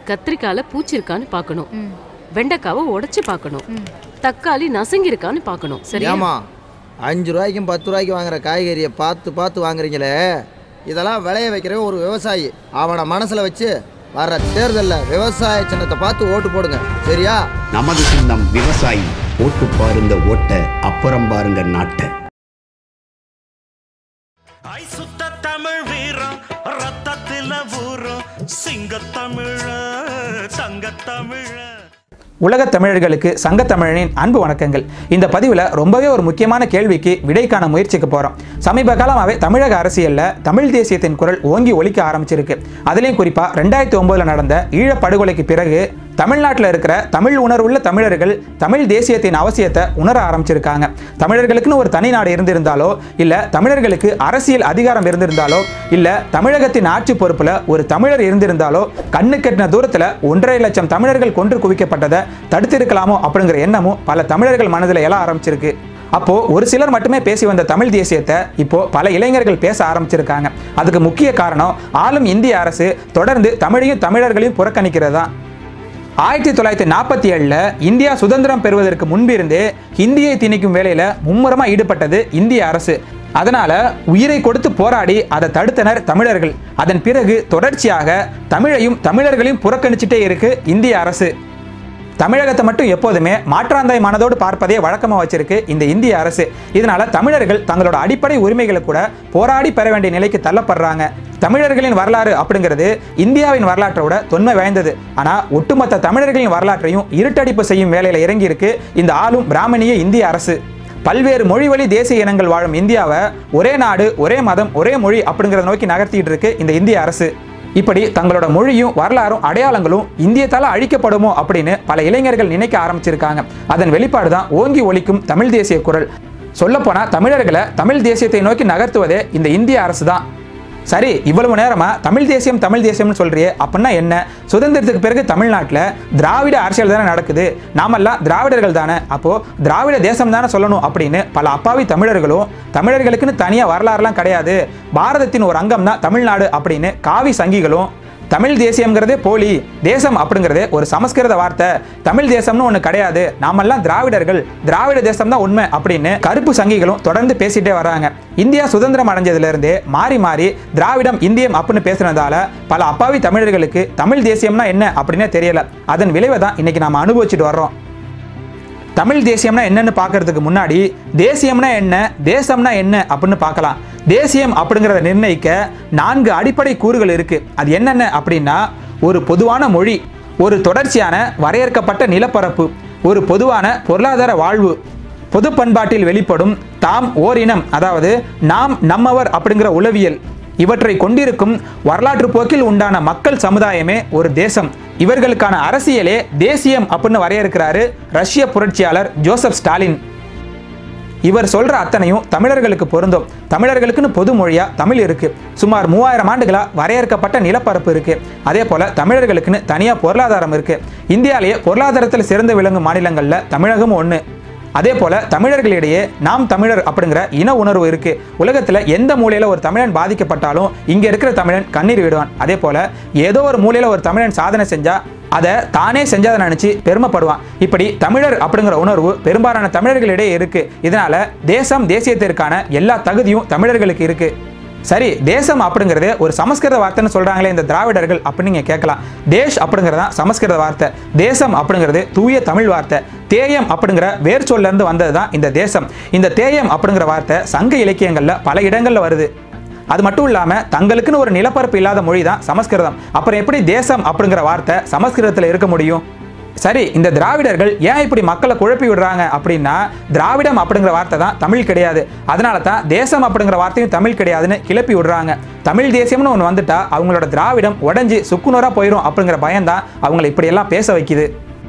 கத்திரிக்கால பூச்சி இருக்கான்னு பார்க்கணும் வெண்டைக்காவை உடைச்சு பார்க்கணும் தக்காளி நசுங்கி இருக்கான்னு பார்க்கணும் சரியா ஏமா அஞ்சு ரூபாய்க்கும் பத்து ரூபாய்க்கு வாங்குற காய்கறியை பார்த்து பார்த்து வாங்குறீங்களே இதெல்லாம் விளைய வைக்கிறவன் ஒரு விவசாயி அவனை மனசில் வச்சு வர்ற தேர்தலில் விவசாய சின்னத்தை பார்த்து ஓட்டு போடுங்க சரியா நமது சின்னம் விவசாயி ஓட்டு பாருங்க ஓட்ட அப்புறம் பாருங்க நாட்டை ஐ சுத்த தமிழ் வீரம் ரத்தத்தில ஊறும் சிங்கத்தமிழ தங்கத்தமிழ உலகத் தமிழர்களுக்கு சங்கத் தமிழனின் அன்பு வணக்கங்கள் இந்த பதிவில் ரொம்பவே ஒரு முக்கியமான கேள்விக்கு விடை காண முயற்சிக்க போகிறோம் சமீப காலமாகவே தமிழக அரசியலில் தமிழ் தேசியத்தின் குரல் ஓங்கி ஒலிக்க ஆரம்பிச்சிருக்கு அதுலேயும் குறிப்பாக ரெண்டாயிரத்தி ஒம்போதில் நடந்த ஈழப் படுகொலைக்கு பிறகு தமிழ்நாட்டில் இருக்கிற தமிழ் உணர்வுள்ள தமிழர்கள் தமிழ் தேசியத்தின் அவசியத்தை உணர ஆரம்பிச்சிருக்காங்க தமிழர்களுக்குன்னு ஒரு தனி நாடு இருந்திருந்தாலோ இல்லை தமிழர்களுக்கு அரசியல் அதிகாரம் இருந்திருந்தாலோ இல்லை தமிழகத்தின் ஆட்சி பொறுப்பில் ஒரு தமிழர் இருந்திருந்தாலோ கண்ணு கட்டின தூரத்தில் ஒன்றரை லட்சம் தமிழர்கள் கொன்று குவிக்கப்பட்டதை தடுத்திருக்கலாமோ அப்படிங்கிற எண்ணமும் பல தமிழர்கள் மனதில் எழ ஆரம்பிச்சிருக்கு அப்போ ஒரு சிலர் மட்டுமே பேசி வந்த தமிழ் தேசியத்தை இப்போ பல இளைஞர்கள் பேச ஆரம்பிச்சிருக்காங்க அதுக்கு முக்கிய காரணம் ஆளும் இந்திய அரசு தொடர்ந்து தமிழையும் தமிழர்களையும் புறக்கணிக்கிறது தான் ஆயிரத்தி தொள்ளாயிரத்தி நாற்பத்தி ஏழில் இந்தியா சுதந்திரம் பெறுவதற்கு முன்பிருந்தே ஹிந்தியை திணிக்கும் வேலையில் மும்முரமாக ஈடுபட்டது இந்திய அரசு அதனால உயிரை கொடுத்து போராடி அதை தடுத்தனர் தமிழர்கள் அதன் பிறகு தொடர்ச்சியாக தமிழையும் தமிழர்களையும் புறக்கணிச்சுட்டே இருக்கு இந்திய அரசு தமிழகத்தை மட்டும் எப்போதுமே மாற்றாந்தாய் மனதோடு பார்ப்பதே வழக்கமாக வச்சிருக்கு இந்த இந்திய அரசு இதனால தமிழர்கள் தங்களோட அடிப்படை உரிமைகளை கூட போராடி பெற வேண்டிய நிலைக்கு தள்ளப்படுறாங்க தமிழர்களின் வரலாறு அப்படிங்கிறது இந்தியாவின் வரலாற்றோட தொன்மை வாய்ந்தது ஆனால் ஒட்டுமொத்த தமிழர்களின் வரலாற்றையும் இருட்டடிப்பு செய்யும் வேலையில் இறங்கி இருக்கு இந்த ஆளும் பிராமணிய இந்திய அரசு பல்வேறு மொழி வழி தேசிய இனங்கள் வாழும் இந்தியாவை ஒரே நாடு ஒரே மதம் ஒரே மொழி அப்படிங்கிறத நோக்கி நகர்த்திட்டு இருக்கு இந்த இந்திய அரசு இப்படி தங்களோட மொழியும் வரலாறும் அடையாளங்களும் இந்தியத்தால அழிக்கப்படுமோ அப்படின்னு பல இளைஞர்கள் நினைக்க ஆரம்பிச்சிருக்காங்க அதன் வெளிப்பாடு தான் ஓங்கி ஒலிக்கும் தமிழ் தேசிய குரல் சொல்லப்போனா தமிழர்களை தமிழ் தேசியத்தை நோக்கி நகர்த்துவதே இந்த இந்திய அரசு தான் சரி இவ்வளவு நேரமா தமிழ் தேசியம் தமிழ் தேசியம்னு சொல்றியே அப்படின்னா என்ன சுதந்திரத்துக்கு பிறகு தமிழ்நாட்டில் திராவிட அரசியல் தானே நடக்குது நாமெல்லாம் திராவிடர்கள் தானே அப்போ திராவிட தேசம் தானே சொல்லணும் அப்படின்னு பல அப்பாவி தமிழர்களும் தமிழர்களுக்குன்னு தனியாக வரலாறுலாம் கிடையாது பாரதத்தின் ஒரு அங்கம் தான் தமிழ்நாடு அப்படின்னு காவி சங்கிகளும் தமிழ் தேசியம்ங்கிறதே போலி தேசம் அப்படிங்கிறதே ஒரு சமஸ்கிருத வார்த்தை தமிழ் தேசம்னு ஒன்று கிடையாது நாமெல்லாம் திராவிடர்கள் திராவிட தேசம் தான் உண்மை அப்படின்னு கருப்பு சங்கிகளும் தொடர்ந்து பேசிட்டே வராங்க இந்தியா சுதந்திரம் அடைஞ்சதுலேருந்தே மாறி மாறி திராவிடம் இந்தியம் அப்படின்னு பேசுனதால பல அப்பாவி தமிழர்களுக்கு தமிழ் தேசியம்னா என்ன அப்படின்னே தெரியல அதன் விளைவை தான் இன்னைக்கு நாம அனுபவிச்சுட்டு வர்றோம் தமிழ் தேசியம்னா என்னன்னு பார்க்கறதுக்கு முன்னாடி தேசியம்னா என்ன தேசம்னா என்ன அப்படின்னு பார்க்கலாம் தேசியம் அப்படிங்கிறத நிர்ணயிக்க நான்கு அடிப்படை கூறுகள் இருக்கு அது என்னென்ன அப்படின்னா ஒரு பொதுவான மொழி ஒரு தொடர்ச்சியான வரையறுக்கப்பட்ட நிலப்பரப்பு ஒரு பொதுவான பொருளாதார வாழ்வு பொது பண்பாட்டில் வெளிப்படும் தாம் ஓரினம் அதாவது நாம் நம்மவர் அப்படிங்கிற உளவியல் இவற்றை கொண்டிருக்கும் வரலாற்று போக்கில் உண்டான மக்கள் சமுதாயமே ஒரு தேசம் இவர்களுக்கான அரசியலே தேசியம் அப்படின்னு வரையறுக்கிறாரு ரஷ்ய புரட்சியாளர் ஜோசப் ஸ்டாலின் இவர் சொல்ற அத்தனையும் தமிழர்களுக்கு பொருந்தும் தமிழர்களுக்குன்னு பொது மொழியா தமிழ் இருக்கு சுமார் மூவாயிரம் ஆண்டுகளா வரையறுக்கப்பட்ட நிலப்பரப்பு இருக்கு அதே போல தமிழர்களுக்குன்னு தனியா பொருளாதாரம் இருக்கு இந்தியாவிலேயே பொருளாதாரத்தில் சிறந்து விளங்கும் மாநிலங்கள்ல தமிழகமும் ஒன்று அதே போல தமிழர்களிடையே நாம் தமிழர் அப்படிங்கிற இன உணர்வு இருக்கு உலகத்துல எந்த மூலையில ஒரு தமிழன் பாதிக்கப்பட்டாலும் இங்க இருக்கிற தமிழன் கண்ணீர் விடுவான் அதே போல ஏதோ ஒரு மூலையில ஒரு தமிழன் சாதனை செஞ்சா அதை தானே செஞ்சதை நினைச்சு பெருமைப்படுவான் இப்படி தமிழர் அப்படிங்கிற உணர்வு பெரும்பாலான தமிழர்களிடையே இருக்கு இதனால தேசம் தேசியத்திற்கான எல்லா தகுதியும் தமிழர்களுக்கு இருக்கு சரி தேசம் அப்படிங்கிறது ஒரு சமஸ்கிருத வார்த்தைன்னு சொல்றாங்களே இந்த திராவிடர்கள் அப்படின்னு நீங்க கேட்கலாம் தேஷ் அப்படிங்கிறது தான் சமஸ்கிருத வார்த்தை தேசம் அப்படிங்கிறது தூய தமிழ் வார்த்தை தேயம் அப்படிங்கிற வேர் சொல்ல இருந்து வந்தது தான் இந்த தேசம் இந்த தேயம் அப்படிங்கிற வார்த்தை சங்க இலக்கியங்கள்ல பல இடங்கள்ல வருது அது மட்டும் இல்லாம தங்களுக்குன்னு ஒரு நிலப்பரப்பு இல்லாத மொழி தான் சமஸ்கிருதம் அப்புறம் எப்படி தேசம் அப்படிங்கிற வார்த்தை சமஸ்கிருதத்தில் இருக்க முடியும் சரி இந்த திராவிடர்கள் ஏன் இப்படி மக்களை குழப்பி விடுறாங்க அப்படின்னா திராவிடம் அப்படிங்கிற வார்த்தை தான் தமிழ் கிடையாது அதனால தான் தேசம் அப்படிங்கிற வார்த்தையும் தமிழ் கிடையாதுன்னு கிளப்பி விடுறாங்க தமிழ் தேசியம்னு ஒன்று வந்துட்டா அவங்களோட திராவிடம் உடஞ்சி சுக்குநூறாக போயிடும் அப்படிங்கிற பயம்தான் அவங்களை இப்படியெல்லாம் பேச வைக்குது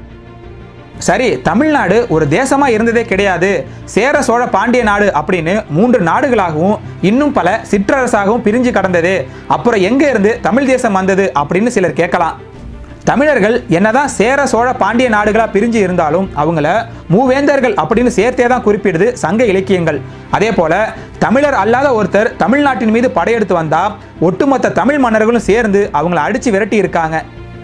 சரி தமிழ்நாடு ஒரு தேசமா இருந்ததே கிடையாது சேர சோழ பாண்டிய நாடு அப்படின்னு மூன்று நாடுகளாகவும் இன்னும் பல சிற்றரசாகவும் பிரிஞ்சு கடந்தது அப்புறம் எங்க இருந்து தமிழ் தேசம் வந்தது அப்படின்னு சிலர் கேட்கலாம் தமிழர்கள் என்னதான் சேர சோழ பாண்டிய நாடுகளா பிரிஞ்சு இருந்தாலும் அவங்கள மூவேந்தர்கள் அப்படின்னு சேர்த்தே தான் குறிப்பிடுது சங்க இலக்கியங்கள் அதே போல தமிழர் அல்லாத ஒருத்தர் தமிழ்நாட்டின் மீது படையெடுத்து வந்தா ஒட்டுமொத்த தமிழ் மன்னர்களும் சேர்ந்து அவங்கள அடிச்சு விரட்டி இருக்காங்க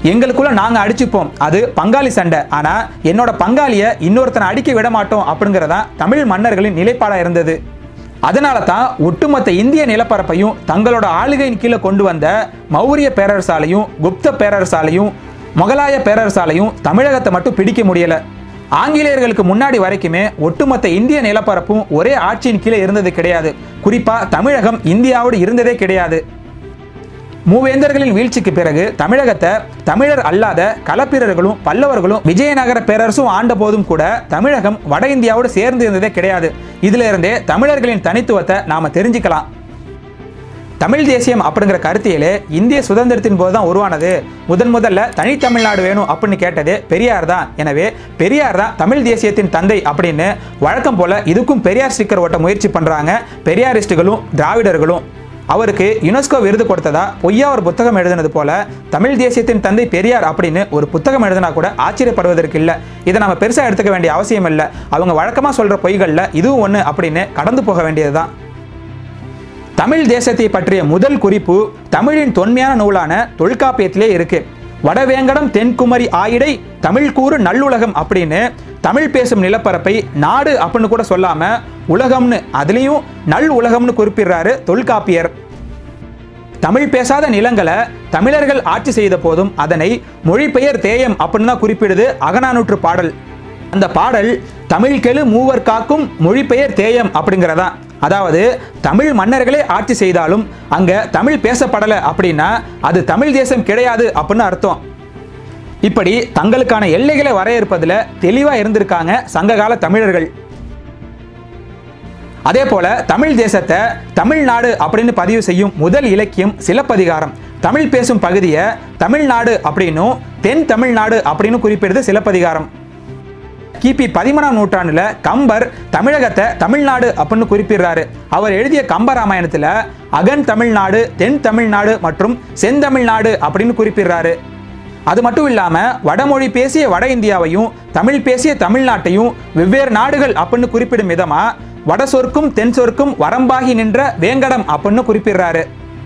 எங்களுக்குள்ள நாங்க அடிச்சுப்போம் அது பங்காளி சண்டை ஆனா என்னோட பங்காளிய இன்னொருத்தனை அடிக்க விட மாட்டோம் அப்படிங்கறதா தமிழ் மன்னர்களின் நிலைப்பாடா இருந்தது அதனால தான் ஒட்டுமொத்த இந்திய நிலப்பரப்பையும் தங்களோட ஆளுகையின் கீழே கொண்டு வந்த மௌரிய பேரரசாலையும் குப்த பேரரசாலையும் முகலாய பேரரசாலையும் தமிழகத்தை மட்டும் பிடிக்க முடியல ஆங்கிலேயர்களுக்கு முன்னாடி வரைக்குமே ஒட்டுமொத்த இந்திய நிலப்பரப்பும் ஒரே ஆட்சியின் கீழே இருந்தது கிடையாது குறிப்பா தமிழகம் இந்தியாவோடு இருந்ததே கிடையாது மூவேந்தர்களின் வீழ்ச்சிக்கு பிறகு தமிழகத்தை தமிழர் அல்லாத களப்பிரர்களும் பல்லவர்களும் விஜயநகர பேரரசும் ஆண்ட போதும் கூட தமிழகம் வட இந்தியாவோடு சேர்ந்து இருந்ததே கிடையாது இதுல இருந்தே தமிழர்களின் தனித்துவத்தை நாம தெரிஞ்சுக்கலாம் தமிழ் தேசியம் அப்படிங்கிற கருத்தியலே இந்திய சுதந்திரத்தின் போது தான் உருவானது முதன் முதல்ல தனித்தமிழ்நாடு வேணும் அப்படின்னு கேட்டது பெரியார் தான் எனவே பெரியார் தான் தமிழ் தேசியத்தின் தந்தை அப்படின்னு வழக்கம் போல இதுக்கும் பெரியார் ஸ்டிக்கர் ஓட்ட முயற்சி பண்றாங்க பெரியாரிஸ்டுகளும் திராவிடர்களும் அவருக்கு யுனெஸ்கோ விருது கொடுத்ததா பொய்யா ஒரு புத்தகம் எழுதினது போல தமிழ் தேசியத்தின் தந்தை பெரியார் அப்படின்னு ஒரு புத்தகம் எழுதினா கூட ஆச்சரியப்படுவதற்கு இல்லை இதை நம்ம பெருசாக எடுத்துக்க வேண்டிய அவசியம் இல்லை அவங்க வழக்கமாக சொல்ற பொய்களில் இதுவும் ஒன்று அப்படின்னு கடந்து போக வேண்டியதுதான் தமிழ் தேசத்தை பற்றிய முதல் குறிப்பு தமிழின் தொன்மையான நூலான தொல்காப்பியத்திலே இருக்கு வடவேங்கடம் தென்குமரி ஆயிடை தமிழ் கூறு நல்லுலகம் அப்படின்னு தமிழ் பேசும் நிலப்பரப்பை நாடு அப்படின்னு கூட சொல்லாம உலகம்னு அதுலேயும் நல் உலகம்னு குறிப்பிடுறாரு தொல்காப்பியர் தமிழ் பேசாத நிலங்களை தமிழர்கள் ஆட்சி செய்த போதும் அதனை மொழிபெயர் தேயம் அப்படின்னு தான் குறிப்பிடுது அகநானூற்று பாடல் அந்த பாடல் தமிழ் கெழு மூவர் காக்கும் மொழிபெயர் தேயம் அப்படிங்கிறதா அதாவது தமிழ் மன்னர்களே ஆட்சி செய்தாலும் அங்க தமிழ் பேசப்படலை அப்படின்னா அது தமிழ் தேசம் கிடையாது அப்படின்னு அர்த்தம் இப்படி தங்களுக்கான எல்லைகளை வரையறுப்பதில் தெளிவா இருந்திருக்காங்க சங்ககால தமிழர்கள் அதே போல தமிழ் தேசத்தை தமிழ்நாடு அப்படின்னு பதிவு செய்யும் முதல் இலக்கியம் சிலப்பதிகாரம் தமிழ் பேசும் பகுதியை தமிழ்நாடு அப்படின்னும் தென் தமிழ்நாடு அப்படின்னு குறிப்பிடுது சிலப்பதிகாரம் கிபி பதிமூணாம் நூற்றாண்டுல கம்பர் தமிழகத்தை தமிழ்நாடு அப்படின்னு குறிப்பிடுறாரு அவர் எழுதிய கம்ப ராமாயணத்துல அகன் தமிழ்நாடு தென் தமிழ்நாடு மற்றும் செந்தமிழ்நாடு அப்படின்னு குறிப்பிடுறாரு அது மட்டும் இல்லாம வடமொழி பேசிய வட இந்தியாவையும் தமிழ் பேசிய தமிழ்நாட்டையும் வெவ்வேறு நாடுகள் அப்படின்னு குறிப்பிடும் விதமா வட சொற்கும் தென் சொற்கும் வரம்பாகி நின்ற வேங்கடம் அப்படின்னு குறிப்பிடுறாரு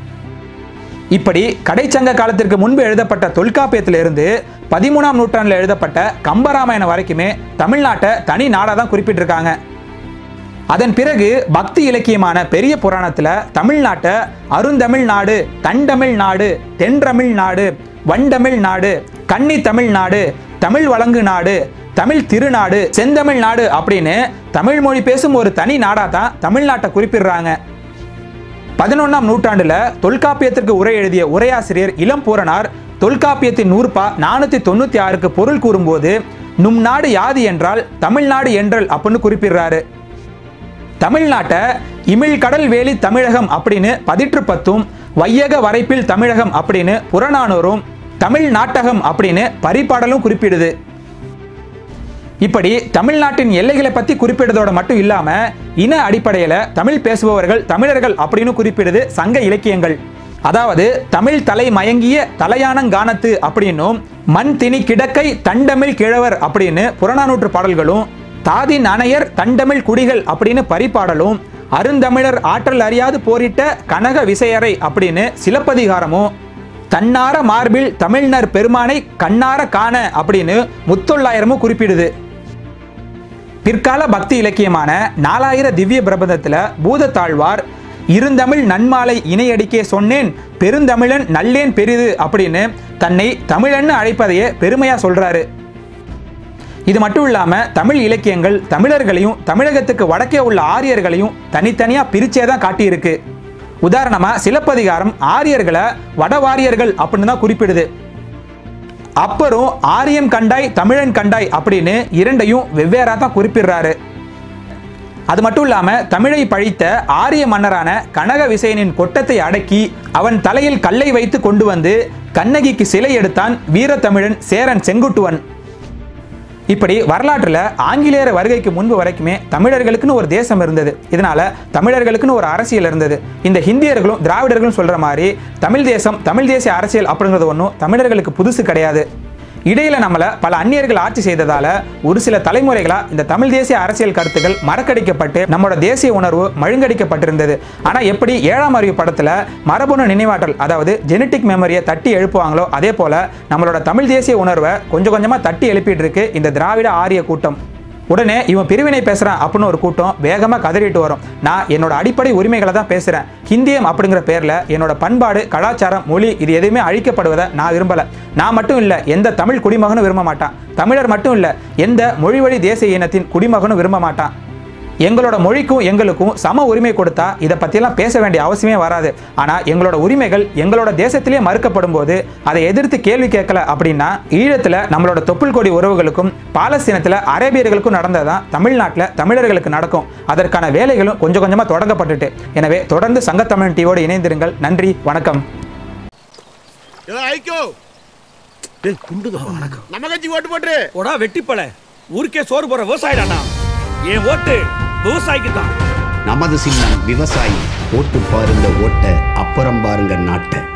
இப்படி கடைச்சங்க காலத்திற்கு முன்பு எழுதப்பட்ட தொல்காப்பியத்திலிருந்து பதிமூணாம் நூற்றாண்டில் எழுதப்பட்ட கம்பராமாயணம் வரைக்குமே தமிழ்நாட்டை தனி நாடாக தான் குறிப்பிட்டிருக்காங்க அதன் பிறகு பக்தி இலக்கியமான பெரிய புராணத்துல தமிழ்நாட்டை அருந்தமிழ் நாடு தண்டமிழ் நாடு தென்றமிழ் நாடு வண்டமிழ் நாடு கன்னி தமிழ் நாடு தமிழ் வழங்கு நாடு தமிழ் திருநாடு செந்தமிழ் நாடு அப்படின்னு தமிழ் மொழி பேசும் ஒரு தனி நாடா தான் தமிழ்நாட்டை குறிப்பிடுறாங்க பதினொன்னாம் நூற்றாண்டுல தொல்காப்பியத்திற்கு உரை எழுதிய உரையாசிரியர் இளம்பூரணார் தொல்காப்பியத்தின் நூற்பா நானூத்தி தொண்ணூத்தி ஆறுக்கு பொருள் கூறும்போது நும் நாடு யாது என்றால் தமிழ்நாடு என்றல் அப்படின்னு குறிப்பிடுறாரு தமிழ்நாட்டை இமிழ் கடல் வேலி தமிழகம் அப்படின்னு பதிற்று பத்தும் வையக வரைப்பில் தமிழகம் அப்படின்னு புறநானூறும் தமிழ் நாட்டகம் அப்படின்னு பரிபாடலும் குறிப்பிடுது இப்படி தமிழ்நாட்டின் எல்லைகளை பத்தி குறிப்பிடுறதோட மட்டும் இல்லாம இன அடிப்படையில தமிழ் பேசுபவர்கள் தமிழர்கள் அப்படின்னு குறிப்பிடுது சங்க இலக்கியங்கள் அதாவது தமிழ் தலை மயங்கிய தலையானங்கானத்து அப்படின்னும் மண் திணி கிடக்கை தண்டமிழ் கிழவர் அப்படின்னு புறநானூற்று பாடல்களும் தாதின் அணையர் தண்டமிழ் குடிகள் அப்படின்னு பரிபாடலும் அருந்தமிழர் ஆற்றல் அறியாது போரிட்ட கனக விசையறை அப்படின்னு சிலப்பதிகாரமும் தன்னார மார்பில் தமிழ்னர் பெருமானை கண்ணார காண அப்படின்னு முத்தொள்ளாயிரமும் குறிப்பிடுது பிற்கால பக்தி இலக்கியமான நாலாயிர திவ்ய பிரபந்தத்துல பூதத்தாழ்வார் இருந்தமிழ் நன்மாலை இணையடிக்கே சொன்னேன் பெருந்தமிழன் நல்லேன் பெரிது அப்படின்னு தன்னை தமிழன்னு அழைப்பதையே பெருமையா சொல்றாரு இது மட்டும் இல்லாம தமிழ் இலக்கியங்கள் தமிழர்களையும் தமிழகத்துக்கு வடக்கே உள்ள ஆரியர்களையும் தனித்தனியா பிரிச்சே தான் காட்டியிருக்கு உதாரணமா சிலப்பதிகாரம் ஆரியர்களை வடவாரியர்கள் அப்படின்னு தான் குறிப்பிடுது அப்பரும் ஆரியம் கண்டாய் தமிழன் கண்டாய் அப்படின்னு இரண்டையும் வெவ்வேறா தான் குறிப்பிடுறாரு அது மட்டும் இல்லாம தமிழை பழித்த ஆரிய மன்னரான கனக விசயனின் கொட்டத்தை அடக்கி அவன் தலையில் கல்லை வைத்து கொண்டு வந்து கண்ணகிக்கு சிலை எடுத்தான் வீரத்தமிழன் சேரன் செங்குட்டுவன் இப்படி வரலாற்றில் ஆங்கிலேயர் வருகைக்கு முன்பு வரைக்குமே தமிழர்களுக்குன்னு ஒரு தேசம் இருந்தது இதனால தமிழர்களுக்குன்னு ஒரு அரசியல் இருந்தது இந்த ஹிந்தியர்களும் திராவிடர்களும் சொல்ற மாதிரி தமிழ் தேசம் தமிழ் தேசிய அரசியல் அப்படிங்கிறது ஒன்றும் தமிழர்களுக்கு புதுசு கிடையாது இடையில நம்மள பல அந்நியர்கள் ஆட்சி செய்ததால ஒரு சில தலைமுறைகளா இந்த தமிழ் தேசிய அரசியல் கருத்துக்கள் மறக்கடிக்கப்பட்டு நம்மளோட தேசிய உணர்வு மழுங்கடிக்கப்பட்டிருந்தது ஆனா எப்படி ஏழாம் அறிவு படத்துல மரபணு நினைவாற்றல் அதாவது ஜெனட்டிக் மெமரியை தட்டி எழுப்புவாங்களோ அதே போல நம்மளோட தமிழ் தேசிய உணர்வை கொஞ்சம் கொஞ்சமா தட்டி எழுப்பிட்டு இருக்கு இந்த திராவிட ஆரிய கூட்டம் உடனே இவன் பிரிவினை பேசுறான் அப்படின்னு ஒரு கூட்டம் வேகமா கதறிட்டு வரும் நான் என்னோட அடிப்படை உரிமைகளை தான் பேசுறேன் ஹிந்தியம் அப்படிங்கிற பேர்ல என்னோட பண்பாடு கலாச்சாரம் மொழி இது எதுவுமே அழிக்கப்படுவதை நான் விரும்பல நான் மட்டும் இல்ல எந்த தமிழ் குடிமகனும் விரும்ப மாட்டான் தமிழர் மட்டும் இல்ல எந்த மொழி வழி தேசிய இனத்தின் குடிமகனும் விரும்ப மாட்டான் எங்களோட மொழிக்கும் எங்களுக்கும் சம உரிமை கொடுத்தா இதை பற்றியெல்லாம் பேச வேண்டிய அவசியமே வராது ஆனால் எங்களோட உரிமைகள் எங்களோட தேசத்திலே மறுக்கப்படும் போது அதை எதிர்த்து கேள்வி கேட்கல அப்படின்னா ஈழத்தில் நம்மளோட தொப்புள் கொடி உறவுகளுக்கும் பாலஸ்தீனத்தில் அரேபியர்களுக்கும் நடந்ததான் தமிழ்நாட்டில் தமிழர்களுக்கு நடக்கும் அதற்கான வேலைகளும் கொஞ்சம் கொஞ்சமாக தொடங்கப்பட்டுட்டு எனவே தொடர்ந்து சங்கத்தமிழன் டிவியோடு இணைந்திருங்கள் நன்றி வணக்கம் ஐக்கோ நம்ம கட்சி ஓட்டு போட்டுரு போடா வெட்டிப்பல ஊருக்கே சோறு போற விவசாயிடானா என் ஓட்டு விவசாயிக்கு தான் நமது சின்னம் விவசாயி ஓட்டு பாருங்க ஓட்ட அப்புறம் பாருங்க நாட்டை